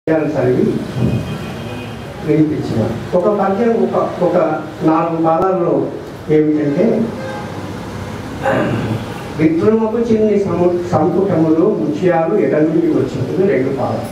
పద్యాలు చదివి వినిపించిన ఒక పద్యం ఒక ఒక నాలుగు పాదాల్లో ఏమిటంటే విద్రుమకు చిన్ని సము సంపుటములు ముత్యాలు ఎడ నుండి వచ్చింది రెండు పాదాలు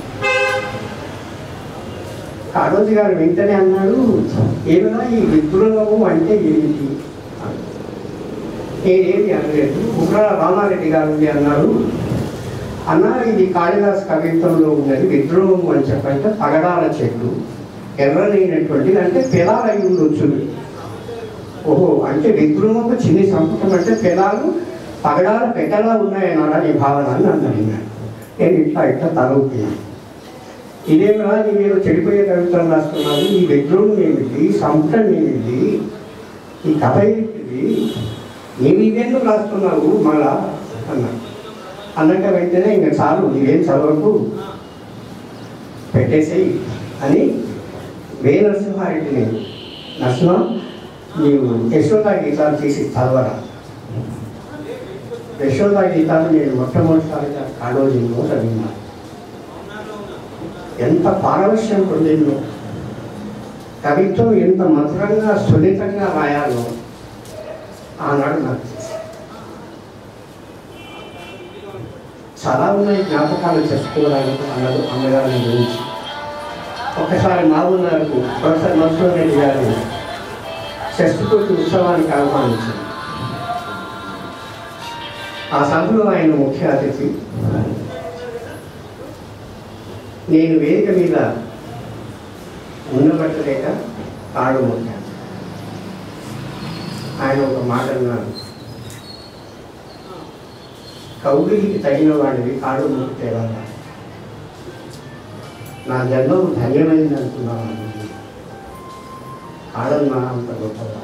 కాళోజీ గారు వెంటనే అన్నాడు ఏమైనా ఈ విద్రుమము అంటే ఏమిటి అని. నేనేమి అనలేదు ఉగ్ర రామారెడ్డి గారు అన్నారు అన్న ఇది కాళిదాస్ కవిత్వంలో ఉన్నది విద్రోహం అని చెప్పంటే పగడాల చెట్టు ఎర్రనైనటువంటిది అంటే పెదాలు అయి ఉండొచ్చు ఓహో అంటే విద్రోహము చిన్ని సంపుటం అంటే పెదాలు పగడాల పెట్టలా ఉన్నాయన్నారా నీ భావన అని నన్ను అడిగాను నేను ఇట్లా ఇట్లా తలవుతున్నాను ఇదేమరా నీ మీరు చెడిపోయే కవితలు రాస్తున్నావు ఈ విద్రోహం ఏమిటి సంపుటం ఏమిటి ఈ కథ ఏమిటిది నీవు ఇవేందుకు రాస్తున్నావు మళ్ళా అన్నాడు అన్నాక వెంటనే ఇంకా చాలు నీవేం చదవకు పెట్టేసేయి అని వే నరసింహారెడ్డిని నరసింహ నీవు యశోదా గీతాలు తీసి చదవరా యశోదా గీతాలు నేను మొట్టమొదటిసారిగా కాళోజీలో చదివినా ఎంత పారవశ్యం పొందిందో కవిత్వం ఎంత మధురంగా సున్నితంగా రాయాలో ఆనాడు నాకు తెలిసింది. చాలా ఉన్నాయి జ్ఞాపకాలు చెప్పుకోవడానికి అన్నది అమ్మగారిని గురించి ఒకసారి మామూలు ప్రొఫెసర్ మధుసూర్ రెడ్డి గారు షష్టిపూర్తి ఉత్సవానికి ఆహ్వానించారు ఆ సభలో ఆయన ముఖ్య అతిథి నేను వేదిక మీద ఉండబట్టలేక తాడు ముఖ్యాను ఆయన ఒక మాట అన్నారు కౌగిలికి తగిన వాడివి కాడు ముక్తేవా నా జన్మం ధన్యమైంది అనుకున్నాను కాడన్నా అంత గొప్పగా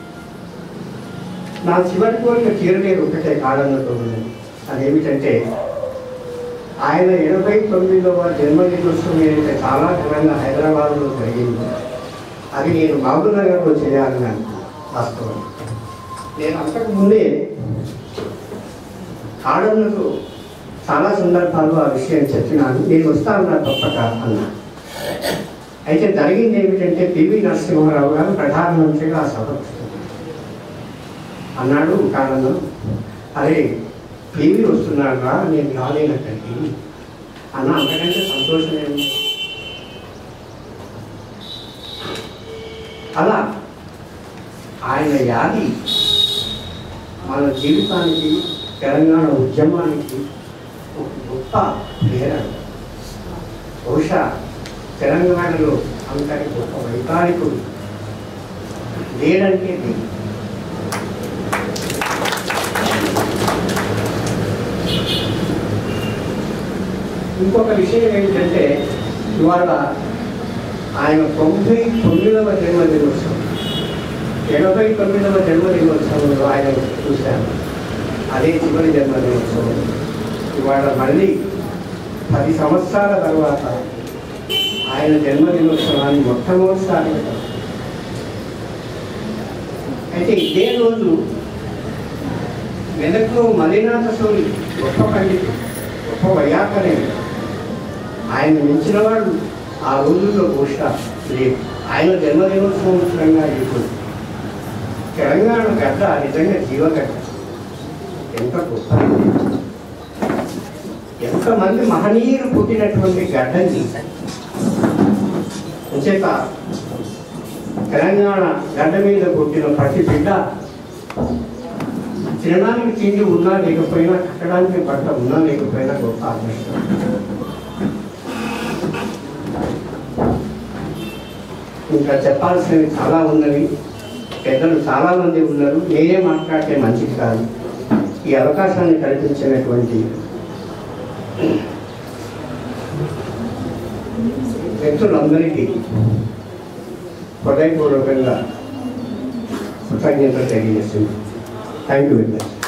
నా చివరి కోరిక తీరలేదు ఒకటే కాడన్నతో ఉన్నది అదేమిటంటే ఆయన ఎనభై తొమ్మిదవ జన్మదినోత్సవం ఏదైతే చాలా ఘనంగా హైదరాబాద్లో జరిగింది అది నేను మహబూబ్నగర్లో చేయాలని అనుకున్నాను వాస్తవం నేను అంతకు ముందే ఆడలకు చాలా సందర్భాల్లో ఆ విషయం చెప్పినాను నేను వస్తాను నా తప్పక అన్నా అయితే జరిగింది ఏమిటంటే పివి నరసింహారావు గారు ప్రధానమంత్రిగా ఆ సభ అన్నాడు కారణం అరే పివి వస్తున్నాడు రా నేను రాలేనక్కడికి అన్న అంతకంటే సంతోషం ఏమి అలా ఆయన యాది మన జీవితానికి తెలంగాణ ఉద్యమానికి ఒక గొప్ప ప్రేరణ బహుశా తెలంగాణలో అంతటి గొప్ప వైతాళికుడు లేడంటే లేదు. ఇంకొక విషయం ఏంటంటే ఇవాళ ఆయన తొంభై తొమ్మిదవ జన్మదినోత్సవం ఎనభై తొమ్మిదవ జన్మదినోత్సవంలో ఆయన చూశాను అదే చివరి జన్మదినోత్సవం ఇవాళ మళ్ళీ పది సంవత్సరాల తర్వాత ఆయన జన్మదినోత్సవాన్ని మొట్టమొదటిసారి అయితే ఇదే రోజు మెదక్లో మలినాథ సోలి గొప్ప పండితుడు గొప్ప వైయాకరే ఆయన మించిన వాడు ఆ రోజుల్లో బహుశా లేదు ఆయన జన్మదినోత్సవం ముఖ్యంగా ఇప్పుడు తెలంగాణ గడ్డ నిజంగా జీవగడ్డ ఎంత గొప్ప ఎంతమంది మహనీయులు పుట్టినటువంటి గడ్డని చేత తెలంగాణ గడ్డ మీద పుట్టిన ప్రతి బిడ్డ తినడానికి తిండి ఉన్నా లేకపోయినా కట్టడానికి బట్ట ఉన్నా లేకపోయినా గొప్ప అదృష్టం ఇంకా చెప్పాల్సినవి చాలా ఉన్నవి పెద్దలు చాలా మంది ఉన్నారు నేనే మాట్లాడితే మంచిది కాదు ఈ అవకాశాన్ని కల్పించినటువంటి వ్యక్తులందరికీ హృదయపూర్వకంగా కృతజ్ఞతలు తెలియజేస్తుంది థ్యాంక్ యూ వెరీ మచ్